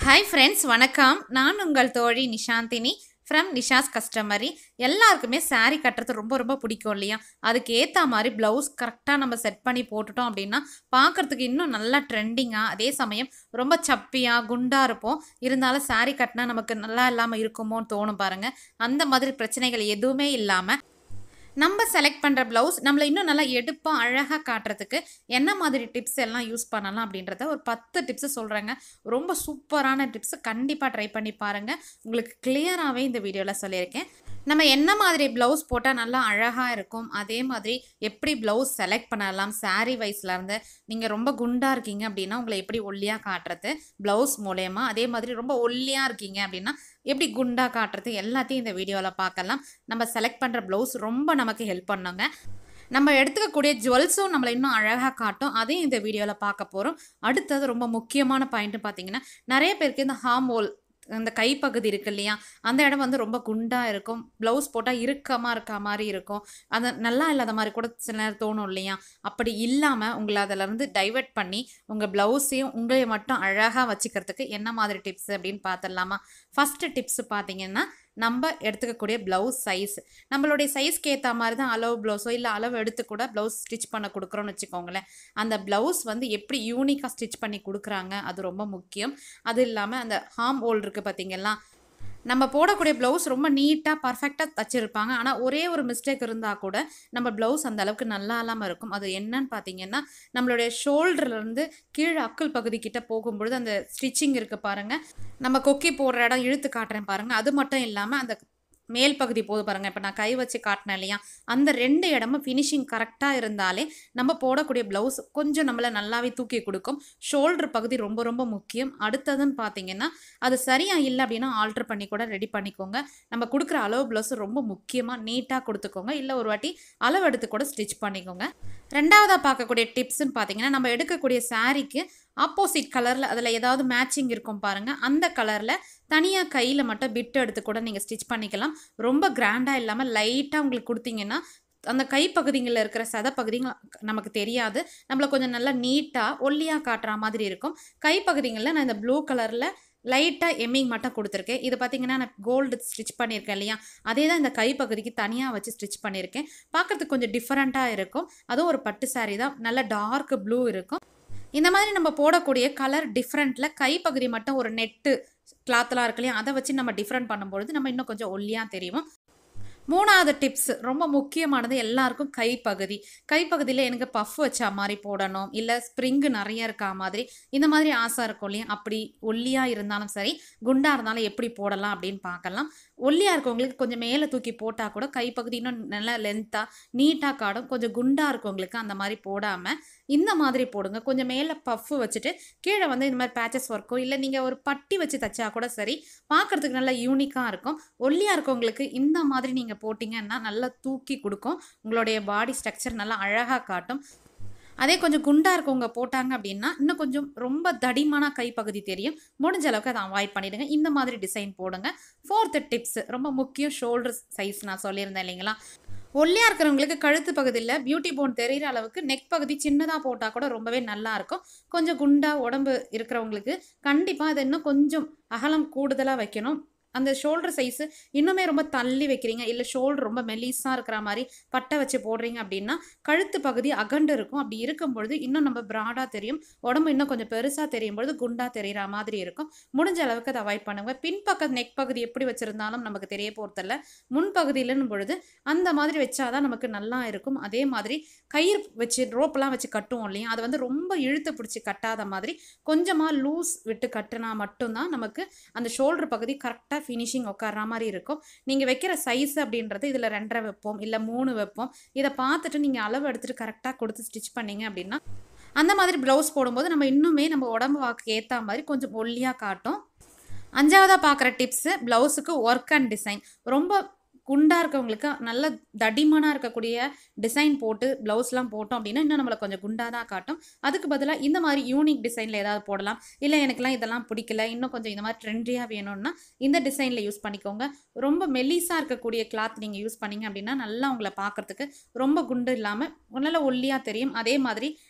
hi friends வணக்கம் நான் உங்கள் தோழி நிஷாந்தினி ஃப்ரம் நிஷாஸ் கஸ்டமரி எல்லாருக்குமே saree கட்டுறது ரொம்ப ரொம்ப பிடிக்கும் இல்லையா அதுக்கு ஏற்ற மாதிரி ப்ளவுஸ் கரெக்டாக நம்ம செட் பண்ணி போட்டுட்டோம் அப்படின்னா பார்க்கறதுக்கு இன்னும் நல்லா ட்ரெண்டிங்காக அதே சமயம் ரொம்ப சப்பியாக குண்டாக இருப்போம் இருந்தாலும் saree கட்டினா நமக்கு நல்லா இல்லாமல் இருக்குமோன்னு தோணும் பாருங்கள் அந்த மாதிரி பிரச்சனைகள் எதுவுமே இல்லாமல் நம்ம செலக்ட் பண்ணுற ப்ளவுஸ் நம்மளை இன்னும் நல்லா எடுப்பாக அழகாக காட்டுறதுக்கு என்ன மாதிரி டிப்ஸ் எல்லாம் யூஸ் பண்ணலாம் அப்படின்றத ஒரு பத்து டிப்ஸு சொல்கிறேங்க ரொம்ப சூப்பரான டிப்ஸு கண்டிப்பாக ட்ரை பண்ணி பாருங்கள் உங்களுக்கு கிளியராகவே இந்த வீடியோவில் சொல்லியிருக்கேன் நம்ம என்ன மாதிரி ப்ளவுஸ் போட்டால் நல்லா அழகாக இருக்கும் அதே மாதிரி எப்படி ப்ளவுஸ் செலக்ட் பண்ணலாம் சாரீ வைஸ்லேருந்து நீங்கள் ரொம்ப குண்டாக இருக்கீங்க அப்படின்னா உங்களை எப்படி ஒல்லியாக காட்டுறது ப்ளவுஸ் மூலயமா அதே மாதிரி ரொம்ப ஒல்லியாக இருக்கீங்க அப்படின்னா எப்படி குண்டாக காட்டுறது எல்லாத்தையும் இந்த வீடியோவில் பார்க்கலாம் நம்ம செலக்ட் பண்ணுற ப்ளவுஸ் ரொம்ப நமக்கு ஹெல்ப் பண்ணுங்க நம்ம எடுத்துக்கக்கூடிய ஜுவல்ஸும் நம்மளை இன்னும் அழகாக காட்டும் அதையும் இந்த வீடியோவில் பார்க்க போகிறோம் அடுத்தது ரொம்ப முக்கியமான பாயிண்ட்டு பார்த்தீங்கன்னா நிறைய பேருக்கு இந்த ஹார்மோல் அந்த கைப்பகுதி இருக்கு இல்லையா அந்த இடம் வந்து ரொம்ப குண்டாக இருக்கும் ப்ளவுஸ் போட்டால் இறுக்கமாக இருக்க மாதிரி இருக்கும் அது நல்லா இல்லாத மாதிரி கூட சில நேரம் தோணும் இல்லையா அப்படி இல்லாமல் உங்களை அதிலேருந்து டைவர்ட் பண்ணி உங்கள் ப்ளவுஸையும் உங்களையும் மட்டும் அழகாக வச்சுக்கிறதுக்கு என்ன மாதிரி டிப்ஸ் அப்படின்னு பார்த்துடலாமா ஃபஸ்ட்டு டிப்ஸ் பார்த்தீங்கன்னா நம்ம எடுத்துக்கக்கூடிய ப்ளவுஸ் சைஸ் நம்மளுடைய சைஸ்க்கு ஏற்ற மாதிரி தான் அளவு ப்ளவுஸோ இல்லை அளவு எடுத்து கூட ப்ளவுஸ் ஸ்டிச் பண்ண கொடுக்குறோன்னு வச்சுக்கோங்களேன் அந்த ப்ளவுஸ் வந்து எப்படி யூனிக்காக ஸ்டிச் பண்ணி கொடுக்குறாங்க அது ரொம்ப முக்கியம் அது இல்லாமல் அந்த ஹார்ம் ஹோல் இருக்குது பார்த்தீங்களா நம்ம போடக்கூடிய ப்ளவுஸ் ரொம்ப நீட்டாக பர்ஃபெக்டாக தச்சிருப்பாங்க ஆனால் ஒரே ஒரு மிஸ்டேக் இருந்தால் கூட நம்ம ப்ளவுஸ் அந்த அளவுக்கு நல்லா இல்லாமல் இருக்கும் அது என்னன்னு பார்த்தீங்கன்னா நம்மளுடைய ஷோல்டர்லேருந்து கீழே அக்கல் பகுதி கிட்ட போகும்பொழுது அந்த ஸ்டிச்சிங் இருக்குது பாருங்கள் நம்ம கொக்கி போடுற இடம் இழுத்து காட்டுறேன் பாருங்கள் அது மட்டும் இல்லாமல் அந்த மேல் பகுதி போது பாருங்கள் இப்போ நான் கை வச்சு காட்டினேன் இல்லையா அந்த ரெண்டு இடமும் ஃபினிஷிங் கரெக்டாக இருந்தாலே நம்ம போடக்கூடிய ப்ளவுஸ் கொஞ்சம் நம்மளை நல்லாவே தூக்கி கொடுக்கும் ஷோல்டர் பகுதி ரொம்ப ரொம்ப முக்கியம் அடுத்ததுன்னு பார்த்தீங்கன்னா அது சரியாக இல்லை அப்படின்னா ஆல்ட்ரு பண்ணி கூட ரெடி பண்ணிக்கோங்க நம்ம கொடுக்குற அளவு ப்ளவுஸ் ரொம்ப முக்கியமாக நீட்டாக கொடுத்துக்கோங்க இல்லை ஒரு வாட்டி அளவு எடுத்து கூட ஸ்டிச் பண்ணிக்கோங்க ரெண்டாவதாக பார்க்கக்கூடிய டிப்ஸ்ன்னு பார்த்தீங்கன்னா நம்ம எடுக்கக்கூடிய சாரீக்கு ஆப்போசிட் கலரில் அதில் ஏதாவது மேட்சிங் இருக்கும் பாருங்கள் அந்த கலரில் தனியாக கையில் மட்டும் பிட்டு எடுத்து கூட நீங்கள் ஸ்டிச் பண்ணிக்கலாம் ரொம்ப கிராண்டாக இல்லாமல் லைட்டாக உங்களுக்கு கொடுத்தீங்கன்னா அந்த கைப்பகுதிகளில் இருக்கிற சத பகுதிகள் நமக்கு தெரியாது நம்மளை கொஞ்சம் நல்லா நீட்டாக ஒல்லியாக காட்டுற மாதிரி இருக்கும் கைப்பகுதிகளில் நான் இந்த ப்ளூ கலரில் லைட்டாக எம்மிங் மட்டும் கொடுத்துருக்கேன் இது பார்த்தீங்கன்னா நான் கோல்டு ஸ்டிச் பண்ணியிருக்கேன் இல்லையா அதே தான் இந்த கைப்பகுதிக்கு தனியாக வச்சு ஸ்டிச் பண்ணியிருக்கேன் பார்க்குறதுக்கு கொஞ்சம் டிஃப்ரெண்ட்டாக இருக்கும் அதுவும் ஒரு பட்டு saree தான் நல்ல டார்க் ப்ளூ இருக்கும் இந்த மாதிரி நம்ம போடக்கூடிய கலர் டிஃப்ரெண்ட்டில் கைப்பகுதி மட்டும் ஒரு நெட்டு கிளாத்லாம் இருக்கு இல்லையா அதை வச்சு நம்ம டிஃப்ரெண்ட் பண்ணும்பொழுது நம்ம இன்னும் கொஞ்சம் ஒல்லியாக தெரியும் மூணாவது டிப்ஸ் ரொம்ப முக்கியமானது எல்லாருக்கும் கைப்பகுதி கைப்பகுதியில் எனக்கு பஃப் வச்ச மாதிரி போடணும் இல்லை ஸ்ப்ரிங்கு நிறைய இருக்கா மாதிரி இந்த மாதிரி ஆசை இருக்கும் இல்லையா அப்படி ஒல்லியாக இருந்தாலும் சரி குண்டாக இருந்தாலும் எப்படி போடலாம் அப்படின்னு பார்க்கலாம் ஒல்லியாக இருக்கவங்களுக்கு கொஞ்சம் மேலே தூக்கி போட்டால் கூட கைப்பகுதி இன்னும் நல்லா லென்த்தாக நீட்டாக காடும் கொஞ்சம் குண்டாக இருக்கவங்களுக்கு அந்த மாதிரி போடாமல் இந்த மாதிரி போடுங்க கொஞ்சம் மேலே பஃப் வச்சுட்டு கீழே வந்து இந்த மாதிரி பேச்சஸ் ஒர்க்கோ இல்லை நீங்கள் ஒரு பட்டி வச்சு தைச்சா கூட சரி பார்க்குறதுக்கு நல்லா யூனிக்காக இருக்கும் ஒல்லியாக இருக்கவங்களுக்கு இந்த மாதிரி நீங்கள் போட்டிங்கன்னா நல்லா தூக்கி கொடுக்கும் உங்களுடைய பாடி ஸ்ட்ரக்சர் நல்லா அழகாக காட்டும் அதே கொஞ்சம் குண்டாக இருக்கவங்க போட்டாங்க அப்படின்னா இன்னும் கொஞ்சம் ரொம்ப தடிமான கைப்பகுதி தெரியும் முடிஞ்ச அளவுக்கு அதை அவாய்ட் பண்ணிடுங்க இந்த மாதிரி டிசைன் போடுங்க ஃபோர்த்து டிப்ஸ் ரொம்ப முக்கியம் ஷோல்டர் சைஸ் நான் சொல்லியிருந்தேன் இல்லைங்களா ஒல்லியாக இருக்கிறவங்களுக்கு கழுத்து பகுதியில் பியூட்டி போன் தெரிகிற அளவுக்கு நெக் பகுதி சின்னதாக போட்டால் கூட ரொம்பவே நல்லா இருக்கும் கொஞ்சம் குண்டாக உடம்பு இருக்கிறவங்களுக்கு கண்டிப்பாக அதை இன்னும் கொஞ்சம் அகலம் கூடுதலாக வைக்கணும் அந்த ஷோல்டர் சைஸு இன்னுமே ரொம்ப தள்ளி வைக்கிறீங்க இல்லை ஷோல்டர் ரொம்ப மெலிஸாக இருக்கிற மாதிரி பட்டை வச்சு போடுறீங்க அப்படின்னா கழுத்து பகுதி அகண்டு இருக்கும் அப்படி இருக்கும் பொழுது இன்னும் நம்ம ப்ராடாக தெரியும் உடம்பு இன்னும் கொஞ்சம் பெருசாக தெரியும் பொழுது குண்டாக தெரிகிற மாதிரி இருக்கும் முடிஞ்ச அளவுக்கு அதை அவாய்ட் பண்ணுங்க பின்பக்க நெக் பகுதி எப்படி வச்சுருந்தாலும் நமக்கு தெரிய போகிறதில்ல முன்பகுதியிலன்னு பொழுது அந்த மாதிரி வச்சாதான் நமக்கு நல்லா இருக்கும் அதே மாதிரி கயிறு வச்சு ரோப்பெல்லாம் வச்சு கட்டுவோம் இல்லையா அதை வந்து ரொம்ப இழுத்து பிடிச்சி கட்டாத மாதிரி கொஞ்சமாக லூஸ் விட்டு கட்டினா மட்டும்தான் நமக்கு அந்த ஷோல்டர் பகுதி கரெக்டாக ஃபினிஷிங் உட்கார்ற மாதிரி இருக்கும் நீங்கள் வைக்கிற சைஸ் அப்படின்றது இதில் ரெண்டரை வைப்போம் இல்லை மூணு வைப்போம் இதை பார்த்துட்டு நீங்கள் அளவு எடுத்துகிட்டு கரெக்டாக கொடுத்து ஸ்டிச் பண்ணீங்க அப்படின்னா அந்த மாதிரி ப்ளவுஸ் போடும்போது நம்ம இன்னுமே நம்ம உடம்பு வாக்கு ஏற்ற மாதிரி கொஞ்சம் ஒல்லியாக காட்டும் அஞ்சாவதாக பார்க்குற டிப்ஸு ப்ளவுஸுக்கு ஒர்க் அண்ட் டிசைன் ரொம்ப குண்டாக இருக்கவங்களுக்கு நல்ல தடிமனாக இருக்கக்கூடிய டிசைன் போட்டு ப்ளவுஸ்லாம் போட்டோம் அப்படின்னா இன்னும் நம்மளை கொஞ்சம் குண்டாக தான் காட்டும் அதுக்கு பதிலாக இந்த மாதிரி யூனிக் டிசைனில் ஏதாவது போடலாம் இல்லை எனக்குலாம் இதெல்லாம் பிடிக்கல இன்னும் கொஞ்சம் இந்த மாதிரி ட்ரெண்டியாக வேணும்னா இந்த டிசைனில் யூஸ் பண்ணிக்கோங்க ரொம்ப மெல்லிஸாக இருக்கக்கூடிய கிளாத் நீங்கள் யூஸ் பண்ணீங்க அப்படின்னா நல்லா உங்களை பார்க்குறதுக்கு ரொம்ப குண்டு இல்லாமல் நல்ல ஒல்லியாக தெரியும் அதே மாதிரி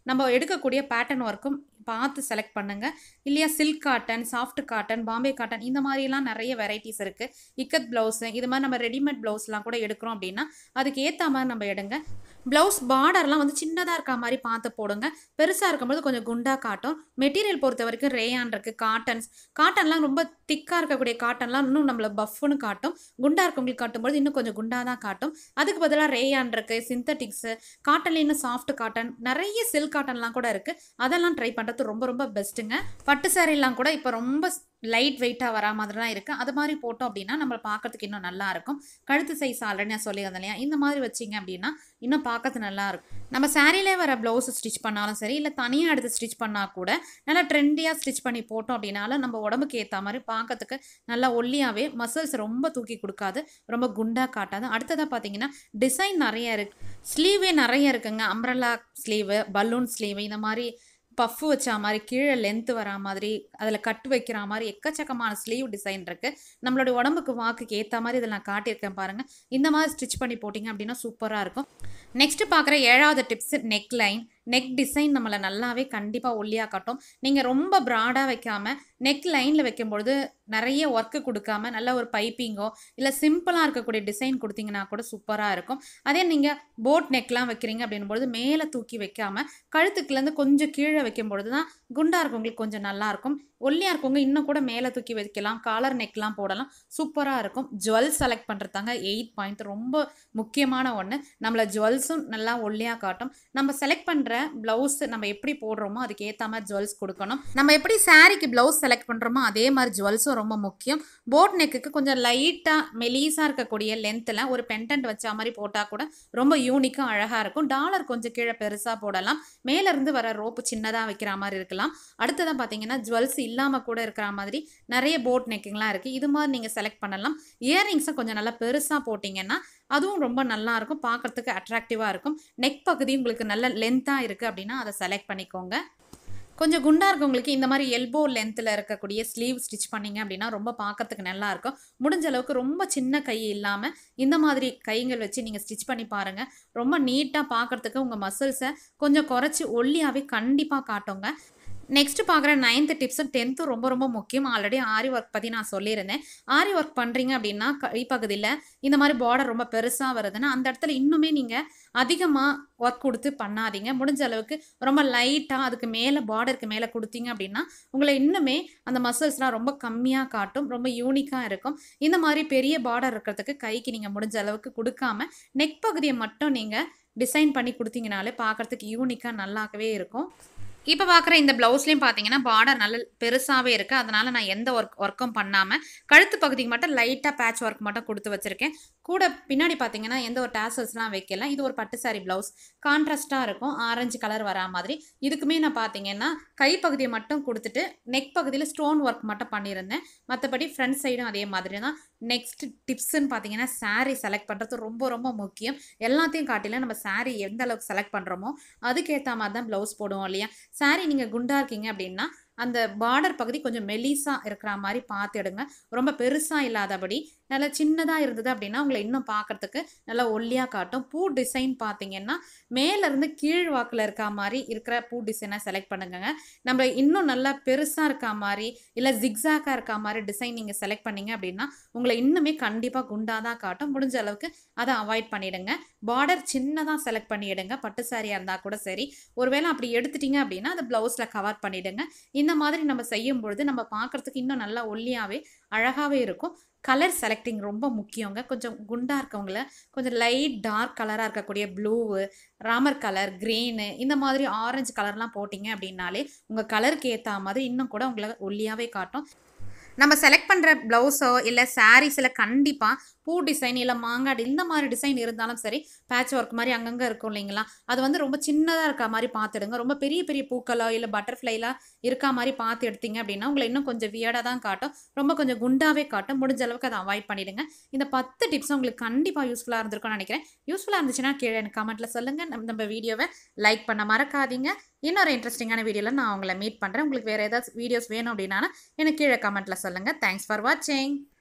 நம்ம எடுக்கக்கூடிய பேட்டர்ன் ஒர்க்கும் பார்த்து செலக்ட் பண்ணுங்க இல்லையா silk cotton soft cotton Bombay cotton இந்த மாதிரிலாம் நிறைய வெரைட்டிஸ் இருக்குது இக்கத் ப்ளவுஸு இது மாதிரி நம்ம ரெடிமேட் ப்ளவுஸ்லாம் கூட எடுக்கிறோம் அப்படின்னா அதுக்கு ஏற்ற மாதிரி நம்ம எடுங்க ப்ளவுஸ் பார்டர்லாம் வந்து சின்னதாக இருக்க மாதிரி பார்த்து போடுங்க பெருசாக இருக்கும்போது கொஞ்சம் குண்டாக காட்டும் மெட்டீரியல் பொறுத்த வரைக்கும் ரேயான் இருக்குது காட்டன்ஸ் காட்டன்லாம் ரொம்ப திக்காக இருக்கக்கூடிய காட்டன்லாம் இன்னும் நம்மளை பஃப்னு காட்டும் குண்டாக இருக்கவங்களுக்கு காட்டும்போது இன்னும் கொஞ்சம் குண்டாக தான் காட்டும் அதுக்கு பதிலாக ரேயான் இருக்குது சிந்தட்டிக்ஸு காட்டன்ல இன்னும் சாஃப்ட் காட்டன் நிறைய சில்க் காட்டன்லாம் கூட இருக்குது அதெல்லாம் ட்ரை பண்ணுறது ரொம்ப ரொம்ப பெஸ்ட்டுங்க பட்டு சாரீலாம் கூட இப்போ ரொம்ப லைட் வெயிட்டாக வரா மாதிரிலாம் இருக்குது அது மாதிரி போட்டோம் அப்படின்னா நம்ம பார்க்கறதுக்கு இன்னும் நல்லா இருக்கும் கழுத்து சைஸ் ஆல்ரெடி நான் சொல்லியிருந்தேன் இல்லையா இந்த மாதிரி வச்சிங்க அப்படின்னா இன்னும் பார்க்கறது நல்லா இருக்கும் நம்ம சாரிலே வர ப்ளவுஸ் ஸ்டிச் பண்ணாலும் சரி இல்லை தனியாக எடுத்து ஸ்டிச் பண்ணால் கூட நல்லா ட்ரெண்டியாக ஸ்டிச் பண்ணி போட்டோம் அப்படின்னாலும் நம்ம உடம்புக்கு ஏற்ற மாதிரி பார்க்கறதுக்கு நல்லா ஒல்லியாகவே மசில்ஸ் ரொம்ப தூக்கி கொடுக்காது ரொம்ப குண்டாக காட்டாது அடுத்ததாக பார்த்தீங்கன்னா டிசைன் நிறைய இருக்குது ஸ்லீவே நிறைய இருக்குங்க அம்ரல்லா ஸ்லீவு பலூன் ஸ்லீவு இந்த மாதிரி பஃப் வச்ச மாதிரி கீழே லென்த்து வரா மாதிரி அதில் கட்டு வைக்கிற மாதிரி எக்கச்சக்கமான ஸ்லீவ் டிசைன் இருக்குது நம்மளுடைய உடம்புக்கு வாக்குக்கு ஏற்ற மாதிரி இதில் நான் காட்டியிருக்கேன் பாருங்கள் இந்த மாதிரி ஸ்டிச் பண்ணி போட்டிங்க அப்படின்னா சூப்பராக இருக்கும் நெக்ஸ்ட்டு பார்க்குற ஏழாவது tips neckline neck design நம்மளை நல்லாவே கண்டிப்பாக ஒல்லியாக காட்டும் நீங்கள் ரொம்ப ப்ராடாக வைக்காமல் நெக் லைனில் வைக்கும்பொழுது நிறைய ஒர்க்கு கொடுக்காம நல்ல ஒரு பைப்பிங்கோ இல்லை சிம்பிளாக இருக்கக்கூடிய டிசைன் கொடுத்தீங்கன்னா கூட சூப்பராக இருக்கும் அதே நீங்கள் போட் நெக்லாம் வைக்கிறீங்க அப்படின்பொழுது மேலே தூக்கி வைக்காமல் கழுத்துக்குலேருந்து கொஞ்சம் கீழே வைக்கும்பொழுது தான் குண்டாக இருக்கவங்களுக்கு கொஞ்சம் நல்லாயிருக்கும் ஒல்லியாக இருக்கவங்க இன்னும் கூட மேலே தூக்கி வைக்கலாம் காலர் நெக்லாம் போடலாம் சூப்பராக இருக்கும் ஜுவல் செலக்ட் பண்ணுறதாங்க எயிட் பாயிண்ட் ரொம்ப முக்கியமான ஒன்று நம்மளை ஜுவல்ஸும் நல்லா ஒல்லியாக காட்டும் நம்ம செலக்ட் பண்ணுற ப்ளவுஸ் நம்ம எப்படி போடுறோமோ அதுக்கு ஏற்ற மாதிரி ஜுவல்ஸ் கொடுக்கணும் நம்ம எப்படி சாரீக்கு ப்ளவுஸ் செலக்ட் பண்ணுறோமோ அதே மாதிரி ஜுவல்ஸும் ரொம்ப முக்கியம் போட் நெக்குக்கு கொஞ்சம் லைட்டாக மெலீஸாக இருக்கக்கூடிய லென்த்தில் ஒரு பெண்டன்ட் வச்ச மாதிரி போட்டால் கூட ரொம்ப யூனிக்காக அழகாக இருக்கும் டாலர் கொஞ்சம் கீழே பெருசாக போடலாம் மேலேருந்து வர ரோப்பு சின்னதாக வைக்கிற மாதிரி இருக்கலாம் அடுத்ததான் பார்த்தீங்கன்னா ஜுவல்ஸ் இல்லாமல் கூட இருக்கிற மாதிரி நிறைய போட் நெக்கிங்லாம் இருக்குது இது மாதிரி நீங்கள் செலக்ட் பண்ணலாம் இயரிங்ஸை கொஞ்சம் நல்லா பெருசாக போட்டிங்கன்னா அதுவும் ரொம்ப நல்லா இருக்கும் பார்க்குறதுக்கு அட்ராக்டிவாக இருக்கும் நெக் பகுதி உங்களுக்கு நல்ல லென்த்தாக இருக்குது அப்படின்னா அதை செலக்ட் பண்ணிக்கோங்க கொஞ்சம் குண்டாக இருக்கவங்களுக்கு இந்த மாதிரி எல்போ லென்த்தில் இருக்கக்கூடிய ஸ்லீவ் ஸ்டிச் பண்ணிங்க அப்படின்னா ரொம்ப பார்க்கறதுக்கு நல்லா இருக்கும் முடிஞ்ச அளவுக்கு ரொம்ப சின்ன கை இல்லாமல் இந்த மாதிரி கைகள் வச்சு நீங்கள் ஸ்டிச் பண்ணி பாருங்கள் ரொம்ப நீட்டாக பார்க்குறதுக்கு உங்கள் மசில்ஸை கொஞ்சம் குறைச்சி ஒல்லியாகவே கண்டிப்பாக காட்டுங்க நெக்ஸ்ட் பார்க்குற நைன்த்து டிப்ஸும் டென்த்தும் ரொம்ப ரொம்ப முக்கியம் ஆல்ரெடி ஆரி ஒர்க் பற்றி நான் சொல்லியிருந்தேன் ஆரி ஒர்க் பண்ணுறீங்க அப்படின்னா கைப்பகுதியில் இந்த மாதிரி பார்டர் ரொம்ப பெருசாக வருதுன்னா அந்த இடத்துல இன்னுமே நீங்கள் அதிகமாக ஒர்க் கொடுத்து பண்ணாதீங்க முடிஞ்ச அளவுக்கு ரொம்ப லைட்டாக அதுக்கு மேலே பார்டருக்கு மேலே கொடுத்தீங்க அப்படின்னா உங்களை இன்னுமே அந்த மசில்ஸ்லாம் ரொம்ப கம்மியாக காட்டும் ரொம்ப யூனிக்காக இருக்கும் இந்த மாதிரி பெரிய பார்டர் இருக்கிறதுக்கு கைக்கு நீங்கள் முடிஞ்ச அளவுக்கு கொடுக்காம நெக் பகுதியை மட்டும் நீங்கள் டிசைன் பண்ணி கொடுத்தீங்கனாலே பார்க்குறதுக்கு யூனிக்காக நல்லாவே இருக்கும் இப்போ பார்க்குற இந்த ப்ளவுஸ்லேயும் பார்த்தீங்கன்னா பார்டர் நல்ல பெருசாகவே இருக்குது அதனால் நான் எந்த ஒர்க் ஒர்க்கும் பண்ணாமல் கழுத்து பகுதிக்கு மட்டும் லைட்டாக பேட்ச் ஒர்க் மட்டும் கொடுத்து வச்சுருக்கேன் கூட பின்னாடி பார்த்தீங்கன்னா எந்த ஒரு டேசல்ஸ்லாம் வைக்கல இது ஒரு பட்டு சாரி ப்ளவுஸ் கான்ட்ராஸ்ட்டாக இருக்கும் ஆரஞ்சு கலர் வரா மாதிரி இதுக்குமே நான் பார்த்தீங்கன்னா கைப்பகுதியை மட்டும் கொடுத்துட்டு நெக் பகுதியில் ஸ்டோன் ஒர்க் மட்டும் பண்ணியிருந்தேன் மற்றபடி ஃப்ரண்ட் சைடும் அதே மாதிரி தான் நெக்ஸ்ட் டிப்ஸ்ன்னு பார்த்தீங்கன்னா saree செலக்ட் பண்ணுறது ரொம்ப ரொம்ப முக்கியம் எல்லாத்தையும் காட்டில நம்ம saree எந்த அளவுக்கு செலக்ட் பண்ணுறோமோ அதுக்கேற்ற மாதிரி தான் ப்ளவுஸ் போடுவோம் இல்லையா saree நீங்கள் குண்டா இருக்கீங்க அப்படின்னா அந்த பார்டர் பகுதி கொஞ்சம் மெலிசாக இருக்கிற மாதிரி பார்த்து எடுங்க ரொம்ப பெருசாக இல்லாதபடி நல்லா சின்னதாக இருந்தது அப்படின்னா உங்களை இன்னும் பார்க்கறதுக்கு நல்லா ஒல்லியாக காட்டும் பூ டிசைன் பார்த்தீங்கன்னா மேலேருந்து கீழ் வாக்கில் இருக்க மாதிரி இருக்கிற பூ டிசைனை செலக்ட் பண்ணுங்கங்க நம்ம இன்னும் நல்லா பெருசாக இருக்க மாதிரி இல்லை ஜிக்ஸாக்காக இருக்க மாதிரி டிசைன் நீங்கள் செலக்ட் பண்ணீங்க அப்படின்னா உங்களை இன்னுமே கண்டிப்பாக குண்டாக தான் காட்டும் முடிஞ்ச அளவுக்கு அதை அவாய்ட் பண்ணிடுங்க பார்டர் சின்னதாக செலக்ட் பண்ணிடுங்க பட்டு சாரியாக இருந்தால் கூட சரி ஒருவேளை அப்படி எடுத்துட்டீங்க அப்படின்னா அதை ப்ளவுஸில் கவர் பண்ணிடுங்க இந்த மாதிரி நம்ம செய்யும் பொழுது நம்ம பார்க்குறதுக்கு இன்னும் நல்லா ஒல்லியாகவே அழகாகவே இருக்கும் கலர் செலக்டிங் ரொம்ப முக்கியங்க கொஞ்சம் குண்டாக இருக்கவங்கள கொஞ்சம் லைட் டார்க் கலராக இருக்கக்கூடிய ப்ளூவு ராமர் கலர் க்ரீனு இந்த மாதிரி ஆரஞ்சு கலர்லாம் போட்டிங்க அப்படின்னாலே உங்கள் கலருக்கு ஏற்ற மாதிரி இன்னும் கூட உங்களை ஒல்லியாகவே காட்டும் நம்ம செலக்ட் பண்ணுற ப்ளவுஸோ இல்லை சாரீஸில் கண்டிப்பாக பூ டிசைன் இல்லை மாங்காடு இந்த மாதிரி டிசைன் இருந்தாலும் சரி பேட்ச் ஒர்க் மாதிரி அங்கங்கே இருக்கும் இல்லைங்களா அது வந்து ரொம்ப சின்னதாக இருக்க மாதிரி பார்த்துடுங்க ரொம்ப பெரிய பெரிய பூக்களோ இல்லை பட்டர்ஃப்ளைலாம் இருக்கா மாதிரி பார்த்து எடுத்தீங்க அப்படின்னா உங்களை இன்னும் கொஞ்சம் வியர்டாக தான் காட்டும் ரொம்ப கொஞ்சம் குண்டாவே காட்டும் முடிஞ்ச அளவுக்கு அதை அவாய்ட் பண்ணிடுங்க இந்த பத்து டிப்ஸ் உங்களுக்கு கண்டிப்பாக யூஸ்ஃபுல்லாக இருந்திருக்கும்னு நினைக்கிறேன் யூஸ்ஃபுல்லாக இருந்துச்சுன்னா கீழே எனக்கு கமெண்ட்டில் சொல்லுங்கள் நம்ம நம்ம வீடியோவை லைக் பண்ண மறக்காதீங்க இன்னொரு இன்ட்ரெஸ்டிங்கான வீடியோவில் நான் உங்களை மீட் பண்ணுறேன் உங்களுக்கு வேறு ஏதாவது வீடியோஸ் வேணும் அப்படின்னா எனக்கு கீழே கமெண்ட்டில் சொல்லுங்கள் தேங்க்ஸ் ஃபார் வாட்சிங்